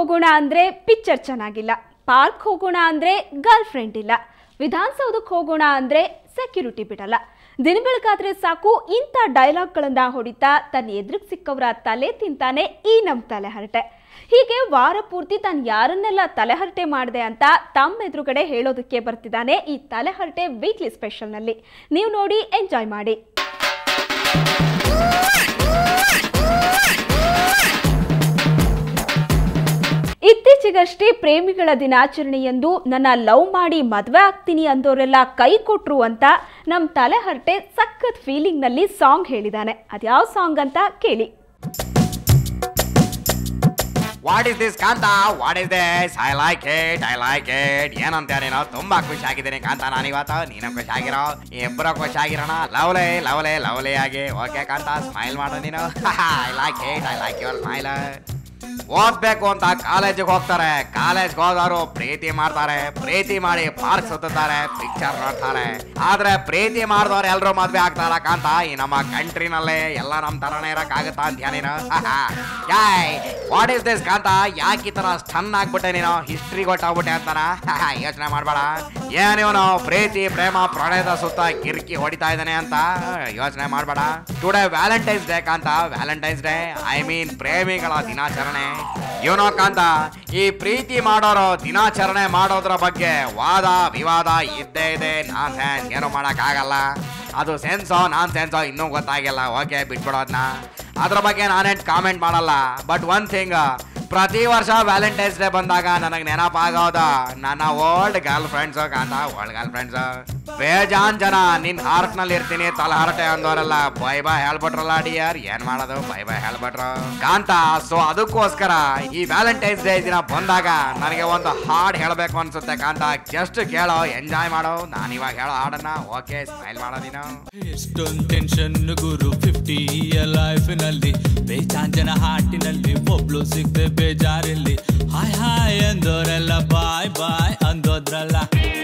ಹೋಗೋಣ ಅಂದ್ರೆ ಪಿಕ್ಚರ್ ಚೆನ್ನಾಗಿಲ್ಲ ಪಾರ್ಕ್ ಹೋಗೋಣ ಅಂದ್ರೆ ಗರ್ಲ್ ಫ್ರೆಂಡ್ ಇಲ್ಲ ವಿಧಾನಸೌಧಕ್ಕೆ ಹೋಗೋಣ ಅಂದ್ರೆ ಸೆಕ್ಯೂರಿಟಿ ಬಿಡಲ್ಲ ದಿನ ಬೆಳಗಾದ್ರೆ ಸಾಕು ಇಂಥ ಡೈಲಾಗ್ಗಳನ್ನ ಹೊಡಿತಾ ತನ್ನ ಎದುರಿಗೆ ಸಿಕ್ಕವರ ತಲೆ ತಿಂತಾನೆ ಈ ನಮ್ಮ ತಲೆಹರಟೆ ಹೀಗೆ ವಾರ ಪೂರ್ತಿ ತಾನು ಯಾರನ್ನೆಲ್ಲ ತಲೆಹರಟೆ ಮಾಡಿದೆ ಅಂತ ತಮ್ಮ ಎದುರುಗಡೆ ಹೇಳೋದಕ್ಕೆ ಬರ್ತಿದ್ದಾನೆ ಈ ತಲೆಹರಟೆ ವೀಕ್ಲಿ ಸ್ಪೆಷಲ್ನಲ್ಲಿ ನೀವು ನೋಡಿ ಎಂಜಾಯ್ ಮಾಡಿ ಇತ್ತೀಚೆಗಷ್ಟೇ ಪ್ರೇಮಿಗಳ ದಿನಾಚರಣೆಯಂದು ನನ್ನ ಲವ್ ಮಾಡಿ ಮದುವೆ ಆಗ್ತೀನಿ ಅಂದವರೆಲ್ಲ ಕೈ ಕೊಟ್ರು ಅಂತ ನಮ್ಮ ತಲೆಹರಟೆ ಸಖತ್ ಫೀಲಿಂಗ್ನಲ್ಲಿ ಸಾಂಗ್ ಹೇಳಿದಾನೆ ಅದ್ಯಾವ ಸಾಂಗ್ ಅಂತ ಕೇಳಿ what is this Kantha what is this I like it I like it ಏನಂತ ನೀನು ತುಂಬಾ ಖುಷಿ ಆಗಿದ್ದೀನಿ ಕಾಂತ ನಾನು ಇವತ್ತು ನೀನು ಖುಷಿ ಆಗಿರೋ ಇಬ್ಬರು ಖುಷಿ ಆಗಿರೋಣ ಲವ್ಲೆ ಲವ್ಲೆ ಲವ್ಲೆ ಆಗಿ ಓಕೆ ಕಾಂತ ಸ್ಮೈಲ್ ಮಾಡು ನೀನು I like it I like your smile ಓದ್ಬೇಕು ಅಂತ ಕಾಲೇಜಿಗೆ ಹೋಗ್ತಾರೆ ಕಾಲೇಜ್ಗೆ ಹೋಗೋರು ಪ್ರೀತಿ ಮಾಡ್ತಾರೆ ಪ್ರೀತಿ ಮಾಡಿ ಪಾರ್ಕ್ ಸುತ್ತಾರೆ ಪಿಕ್ಚರ್ ನೋಡ್ತಾರೆ ಆದ್ರೆ ಪ್ರೀತಿ ಮಾಡಿದವ್ರು ಎಲ್ರು ಮದ್ವೆ ಆಗ್ತಾರ ಕಾಂತ ಈ ನಮ್ಮ ಕಂಟ್ರಿನಲ್ಲೇ ಎಲ್ಲ ನಮ್ ತರನೇ ಇರಕ್ಕಾಗತ್ತಾ ಅಂತ ನೀನು ಯಾಯ್ ವಾಟ್ ಇಸ್ ದಿಸ್ ಕಾಂತ ಯಾಕೆ ಈ ತರ ಸ್ಟನ್ ಆಗ್ಬಿಟ್ಟೆ ನೀನು ಹಿಸ್ಟ್ರಿ ಗೊತ್ತಾಗ್ಬಿಟ್ಟೆ ಅಂತಾನ ಯೋಚನೆ ಮಾಡ್ಬೇಡ ಏನಿವನು ಪ್ರೀತಿ ಪ್ರೇಮ ಪ್ರಣಯದ ಸುತ್ತ ಕಿರ್ಕಿ ಹೊಡಿತಾ ಇದ್ದಾನೆ ಅಂತ ಯೋಚನೆ ಮಾಡ್ಬೇಡ today Valentine's Day Kantha Valentine's Day I mean ಪ್ರೇಮಿಗಳ ದಿನಾಚರಣೆ ಇವನೋ ಕಾಂತ ಈ ಪ್ರೀತಿ ಮಾಡೋರು ದಿನಾಚರಣೆ ಮಾಡೋದ್ರ ಬಗ್ಗೆ ವಾದ ವಿವಾದ ಇದ್ದೇ ಇದೆ ನಾನ್ ಸೆನ್ಸ್ ಏನು ಮಾಡಕ್ ಆಗಲ್ಲ ಅದು ಸೆನ್ಸೋ ನಾನ್ ಸೆನ್ಸೋ ಇನ್ನೂ ಗೊತ್ತಾಗಿಲ್ಲ ಓಕೆ ಬಿಟ್ಬಿಡೋದ್ನ ಅದ್ರ ಬಗ್ಗೆ ನಾನೇನ್ ಕಾಮೆಂಟ್ ಮಾಡಲ್ಲ ಬಟ್ ಒನ್ ಥಿಂಗ್ ಪ್ರತಿ ವರ್ಷ ವ್ಯಾಲೆಂಟೈನ್ಸ್ ಡೇ ಬಂದಾಗ ನನಗೆ ನೆನಪಾಗೋದು ನನ್ನ old girlfriends Kantha old girlfriends ಬೇಜಾನ್ ಜನ ನಿನ್ ಹಾರ್ಟ್ ನಲ್ಲಿ ಇರ್ತೀನಿ ತಲಹರಟೆ ಅಂದವರೆಲ್ಲ ಬೈ ಬೈ ಹೇಳ್ಬಿಟ್ರಲ್ಲ ಡಿಯರ್ ಏನ್ ಮಾಡೋದು ಬೈ ಬೈ ಹೇಳ್ಬಿಟ್ರು ಕಾಂತ ಸೊ ಅದಕ್ಕೋಸ್ಕರ ಈ ವ್ಯಾಲೆಂಟೈನ್ಸ್ ಡೇ ದಿನ ಬಂದಾಗ ನನಗೆ ಒಂದು ಹಾಡ್ ಹೇಳ್ಬೇಕು ಅನ್ಸುತ್ತೆ ಕಾಂತ ಜಸ್ಟ್ ಕೇಳೋ ಎಂಜಾಯ್ ಮಾಡೋ ನಾನು ಇವಾಗ ಹೇಳೋ ಹಾಡನ್ನ ಓಕೆ ಸ್ಮೈಲ್ ಮಾಡೋ ನೀನು ಎಷ್ಟೊಂದ್ ಟೆನ್ಷನ್ ಗುರು ಫಿಫ್ಟಿ ಲೈಫಿನಲ್ಲಿ ಬೇಜಾನ್ ಜನ ಹಾಟಿನಲ್ಲಿ ಒಬ್ಳು ಸಿಗ್ದೆ ಬೇಜಾರಿಲ್ಲಿ ಹಾಯ್ ಹಾಯ್ ಅಂದೋರೆಲ್ಲ ಬಾಯ್ ಬಾಯ್ ಅಂದೋದ್ರಲ್ಲ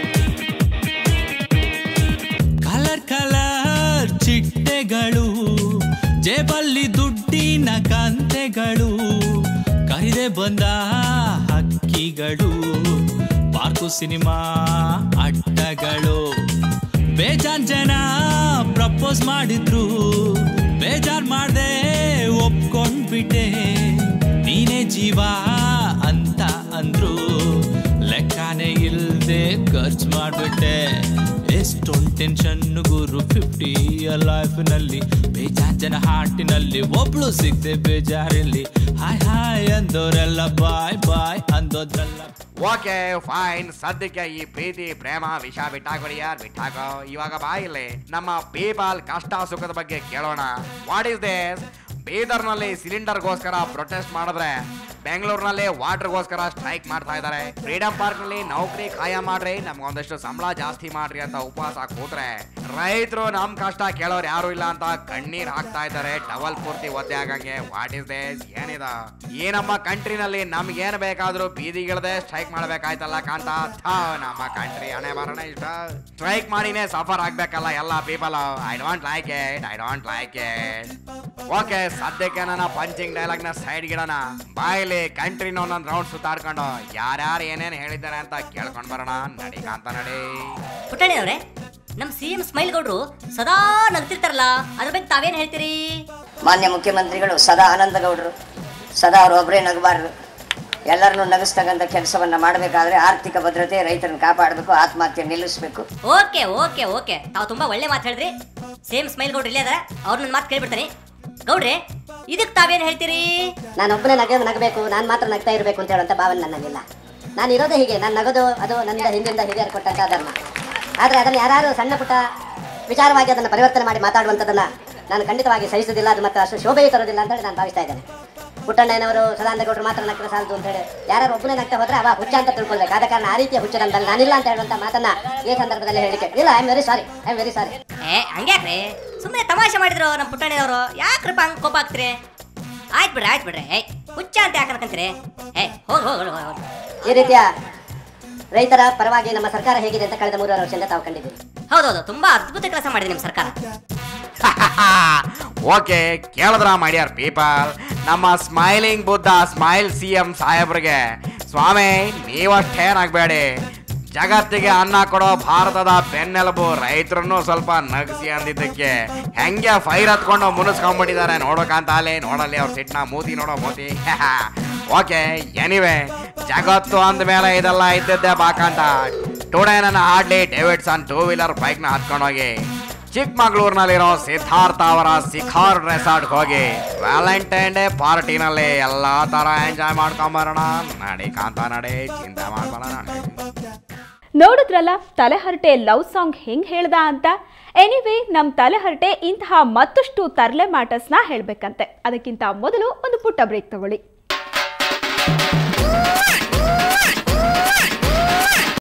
ಕಲರ್ ಕಲರ್ ಚಿಟ್ಟೆಗಳು ಜೇಬಲ್ಲಿ ದುಡ್ಡಿನ ಕಂತೆಗಳು ಕರಿದೆ ಬಂದ ಹಕ್ಕಿಗಳು ಪಾರ್ಕು ಸಿನಿಮಾ ಅಡ್ಡಗಳು ಬೇಜಾನ್ ಜನ ಪ್ರಪೋಸ್ ಮಾಡಿದ್ರು ಬೇಜಾರ್ ಮಾಡ್ದೆ ಒಪ್ಕೊಂಡ್ಬಿಟ್ಟೆ ನೀನೇ ಜೀವ ಅಂತ ಅಂದ್ರು ಲೆಕ್ಕನೇ ಇಲ್ದೆ ಖರ್ಚು ಮಾಡ್ಬಿಟ್ಟೆ ಎಷ್ಟೊಂದು ಟೆನ್ಷನ್ ಗುರು ಫಿಫ್ಟಿ ಲೈಫ್ನಲ್ಲಿ ಬೇಜಾನ್ ಜನ ಹಾಟಿನಲ್ಲಿ ಒಬ್ಳು ಸಿಗ್ದೆ ಬೇಜಾರಿಲ್ಲಿ ಹಾಯ್ ಹಾಯ್ ಅಂದೋರೆಲ್ಲ ಬಾಯ್ ಬಾಯ್ ಅಂದೋದ್ರಲ್ಲ ಓಕೆ ಫೈನ್ ಸದ್ಯಕ್ಕೆ ಈ ಪ್ರೀತಿ ಪ್ರೇಮ ವಿಷ ಬಿಟ್ಟಾಕೊಡಿ ಯಾರ್ ಬಿಟ್ಟಾಕೋ ಇವಾಗ ಬಾ ಇಲ್ಲಿ ನಮ್ಮ ಪೀಪಲ್ ಕಷ್ಟ ಸುಖದ ಬಗ್ಗೆ ಕೇಳೋಣ ವಾಟ್ ಇಸ್ ದಿಸ್ ಬೀದರ್ನಲ್ಲಿ ಸಿಲಿಂಡರ್ಗೋಸ್ಕರ ಪ್ರೊಟೆಸ್ಟ್ ಮಾಡಿದ್ರೆ ಬೆಂಗಳೂರಿನಲ್ಲಿ ವಾಟರ್ಗೋಸ್ಕರ ಸ್ಟ್ರೈಕ್ ಮಾಡ್ತಾ ಇದ್ದಾರೆ ಫ್ರೀಡಂ ಪಾರ್ಕ್ ನಲ್ಲಿ ನೌಕರಿ ಖಾಯ ಮಾಡ್ರಿ ನಮ್ಗೊಂದಷ್ಟು ಸಂಬಳ ಜಾಸ್ತಿ ಮಾಡ್ರಿ ಅಂತ ಉಪವಾಸ ಕೂತ್ರೆ ರೈತರು ನಮ್ ಕಷ್ಟ ಕೇಳೋರು ಯಾರು ಇಲ್ಲ ಅಂತ ಕಣ್ಣೀರ್ ಹಾಕ್ತಾ ಇದ್ದಾರೆ ಡಬಲ್ ಪೂರ್ತಿ ಒದ್ದೆ ಆಗಂಗೆ ವಾಟ್ ಇಸ್ ದಿಸ್ ಏನಿದ ಈ ನಮ್ಮ ಕಂಟ್ರಿನಲ್ಲಿ ನಮ್ಗೆ ಏನ್ ಬೇಕಾದ್ರೂ ಬೀದಿಗಿಳದೆ ಸ್ಟ್ರೈಕ್ ಮಾಡ್ಬೇಕಾಯ್ತಲ್ಲ ಕಾಂತ ಥಾ, ನಮ್ಮ ಕಂಟ್ರಿ ಹಣೆ ಬರೋಣ ಇಷ್ಟ ಸ್ಟ್ರೈಕ್ ಮಾಡಿನೇ ಸಫರ್ ಆಗ್ಬೇಕಲ್ಲ ಎಲ್ಲ people I don't like it I don't like it okay ಸದ್ಯಕ್ಕೆ ನನ್ನ ಪಂಚಿಂಗ್ ಡೈಲಾಗ್ ನ ಸೈಡ್ ಗಿಡನ ಬಾಯಲ್ಲಿ ಕಂಟ್ರಿನ ಒಂದೊಂದು ರೌಂಡ್ ಸುತ್ತಾಡ್ಕೊಂಡು ಯಾರ್ಯಾರು ಏನೇನ್ ಹೇಳಿದ್ದಾರೆ ಅಂತ ಕೇಳ್ಕೊಂಡ್ ಬರೋಣ ನಡಿ ಕಾಂತ ನಡಿ ಪುಟ್ಟಣಿ ಅವರೇ ನಮ್ಮ ಸಿ ಎಂ ಸ್ಮೈಲ್ ಗೌಡ್ರು ಸದಾ ನಗ್ತಿರ್ತಾರಲ್ಲ ಅದ್ರ ಬಗ್ಗೆ ತಾವೇನ್ ಹೇಳ್ತೀರಿ ಮಾನ್ಯ ಮುಖ್ಯಮಂತ್ರಿಗಳು ಸದಾ ಆನಂದಗೌಡರು ಸದಾ ಅವರು ಒಬ್ಬರೇ ನಗಬಾರ್ದು ಎಲ್ಲರನ್ನೂ ನಗಿಸ್ತಕ್ಕಂಥ ಕೆಲಸವನ್ನ ಮಾಡಬೇಕಾದ್ರೆ ಆರ್ಥಿಕ ಭದ್ರತೆ ರೈತರನ್ನ ಕಾಪಾಡಬೇಕು ಆತ್ಮಹತ್ಯೆ ನಿಲ್ಲಿಸಬೇಕು ಓಕೆ ಓಕೆ ಓಕೆ ತಾವು ತುಂಬಾ ಒಳ್ಳೆ ಮಾತು ಹೇಳಿದ್ರಿ ಸೇಮ್ ಸ್ಮೈಲ್ ಗೌಡ್ರು ಇಲ್ಲೇ ಅದಾರ ಅವ್ರ ನನ್ನ ಮಾತು ಕೇಳ್ಬಿಡ್ತಾನೆ ಗೌಡ್ರೆ ಇದಕ್ಕೆ ತಾವೇನ್ ಹೇಳ್ತೀರಿ ನಾನೊಬ್ಬನೇ ನಗ ನಗಬೇಕು ನಾನು ಮಾತ್ರ ನಗ್ತಾ ಇರಬೇಕು ಅಂತ ಹೇಳುವಂಥ ಭಾವನೆ ನನ್ನಲ್ಲಿಲ್ಲ ನಾನು ಇರೋದೇ ಹೀಗೆ ನಾನು ನಗೋದು ಅದು ನನ್ನಿಂದ ಹಿಂದಿಂದ ಹಿರಿಯರು ಕೊಟ್ಟಂಥ ಧರ್ಮ ಆದರೆ ಅದನ್ನು ಯಾರು ಸಣ್ಣ ಪುಟ್ಟ ವಿಚಾರವಾಗಿ ಅದನ್ನು ಪರಿವರ್ತನೆ ಮಾಡಿ ಮಾತಾಡುವಂಥದ್ದನ್ನು ನಾನು ಖಂಡಿತವಾಗಿ ಸಹಿಸೋದಿಲ್ಲ ಅದು ಮತ್ತು ಅಷ್ಟು ಶೋಭೆಯೂ ತರೋದಿಲ್ಲ ಅಂತೇಳಿ ನಾನು ಭಾವಿಸ್ತಾ ಇದ್ದೇನೆ ಪುಟ್ಟಣ್ಣನವರು ಸದಾನಂದಗೌಡರು ಮಾತ್ರ ನಗ್ತಾರೆ ಸಾಲದು ಅಂತೇಳಿ ಯಾರು ಒಬ್ಬನೇ ನಗ್ತಾ ಹೋದ್ರೆ ಅವ ಹುಚ್ಚ ಅಂತ ತಿಳ್ಕೊಳ್ಬೇಕು ಆದ ಕಾರಣ ಆ ರೀತಿಯ ಹುಚ್ಚ ನನ್ನಲ್ಲಿ ನಾನಿಲ್ಲ ಅಂತ ಹೇಳುವಂಥ ಮಾತನ್ನ ಈ ಸಂದರ್ಭದಲ್ಲಿ ಹೇಳಿಕೆ ಇಲ್ಲ I am very sorry I am very sorry ಏ ಹಂಗ್ಯಾಕ್ರಿ ಸುಮ್ಮನೆ ತಮಾಷೆ ಮಾಡಿದ್ರು ನಮ್ಮ ಪುಟ್ಟಣಿಯವರು ಯಾಕ್ರಪ್ಪ ಹಂಗೆ ಕೋಪ ಆಗ್ತೀರಿ ಆಯ್ತು ಬಿಡ್ರಿ ಆಯ್ತು ಬಿಡ್ರಿ ಏಯ್ ಹುಚ್ಚ ಅಂತ ಯಾಕೆ ಅನ್ಕಂತೀರಿ ಏ ಹೋಗಿ ಹೋಗಿ ಹೋಗಿ ಈ ರೀತಿಯ ರೈತರ ಪರವಾಗಿ ನಮ್ಮ ಸರ್ಕಾರ ಹೇಗಿದೆ ಅಂತ ಕಳೆದ ಮೂರುವರೆ ವರ್ಷದಿಂದ ತಾವು ಕಂಡಿದ್ದೀವಿ ಹೌದೌದು ತುಂಬಾ ಅದ್ಭುತ ಕೆಲಸ ಮಾಡಿದೆ ನಿಮ್ಮ ಸರ್ಕಾರ ಓಕೆ ಕೇಳಿದ್ರ ಮಾಡ್ಯಾರ ಪೀಪಲ್ ನಮ್ಮ smiling Buddha smile C M ಸಾಹೇಬ್ರಿಗೆ ಸ್ವಾಮಿ ನೀವಷ್ಟೇನಾಗಬೇಡಿ ಜಗತ್ತಿಗೆ ಅನ್ನ ಕೊಡೋ ಭಾರತದ ಬೆನ್ನೆಲುಬು ರೈತರನ್ನು ಸ್ವಲ್ಪ ನಗಸಿ ಅಂದಿದ್ದಕ್ಕೆ ಹೆಂಗೆ ಫೈರ್ ಹತ್ಕೊಂಡು ಮುನಿಸ್ಕೊಂಡ್ಬಿಟ್ಟಿದ್ದಾರೆ ನೋಡೋಕಂತ ಅಲ್ಲಿ ನೋಡಲ್ಲಿ ಅವ್ರ ಸಿಟ್ನ ಮೂತಿ ನೋಡೋ ಮೂತಿ ಓಕೆ ಎನಿವೆ ಜಗತ್ತು ಅಂದಮೇಲೆ ಇದೆಲ್ಲ ಇದ್ದದ್ದೇ ಬಾಕಂತ ಟುಡೇ ನನ್ನ ಹಾಡ್ಲಿ ಡೇವಿಡ್ಸನ್ ಟೂ ವೀಲರ್ ಬೈಕ್ನ ಹತ್ಕೊಂಡೋಗಿ ಚಿಕ್ಕಮಗಳೂರಿನಲ್ಲಿರೋ ಸಿದ್ಧಾರ್ಥ ಅವರ ಸಿಖಾರ್ ರೆಸಾರ್ಟ್ಗೆ ಹೋಗಿ ವ್ಯಾಲೆಂಟೈನ್ ಡೇ ಪಾರ್ಟಿನಲ್ಲಿ ಎಲ್ಲ ತರ ಎಂಜಾಯ್ ಮಾಡ್ಕೊಂಬರೋಣ ನಡಿ ಕಾಂತ ನಡಿ ಚಿಂತೆ ಮಾಡ್ಬೇಡ ನಡಿ ನೋಡಿದ್ರಲ್ಲ ತಲೆಹರಟೆ ಲವ್ ಸಾಂಗ್ ಹೆಂಗ್ ಹೇಳ್ದ ಅಂತ ಎನಿವೆ ನಮ್ ತಲೆಹರಟೆ ಇಂತಹ ಮತ್ತಷ್ಟು ತರಲೆ ಮಾಟಸ್ನ ಹೇಳ್ಬೇಕಂತೆ ಅದಕ್ಕಿಂತ ಮೊದಲು ಒಂದು ಪುಟ್ಟ ಬ್ರೇಕ್ ತಗೊಳ್ಳಿ